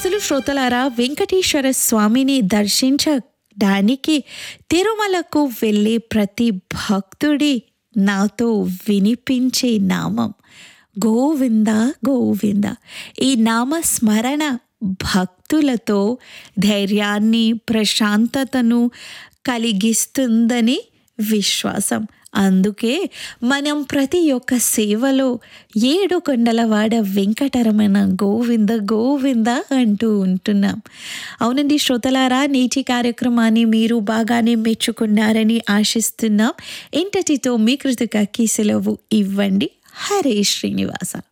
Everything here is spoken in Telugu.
అసలు శ్రోతలారా వెంకటేశ్వర స్వామిని దర్శించడానికి తిరుమలకు వెళ్ళే ప్రతి భక్తుడి నాతో వినిపించే నామం గోవింద గోవింద ఈ నామ స్మరణ భక్తులతో ధైర్యాన్ని ప్రశాంతతను కలిగిస్తుందని విశ్వాసం అందుకే మనం ప్రతి ఒక్క సేవలో ఏడు కొండలవాడ వెంకటరమణ గోవింద గోవింద అంటూ ఉంటున్నాం అవునండి శ్రోతలారా నేటి కార్యక్రమాన్ని మీరు బాగానే మెచ్చుకున్నారని ఆశిస్తున్నాం ఇంతటితో మీ కృతికకి సెలవు ఇవ్వండి హరే శ్రీనివాస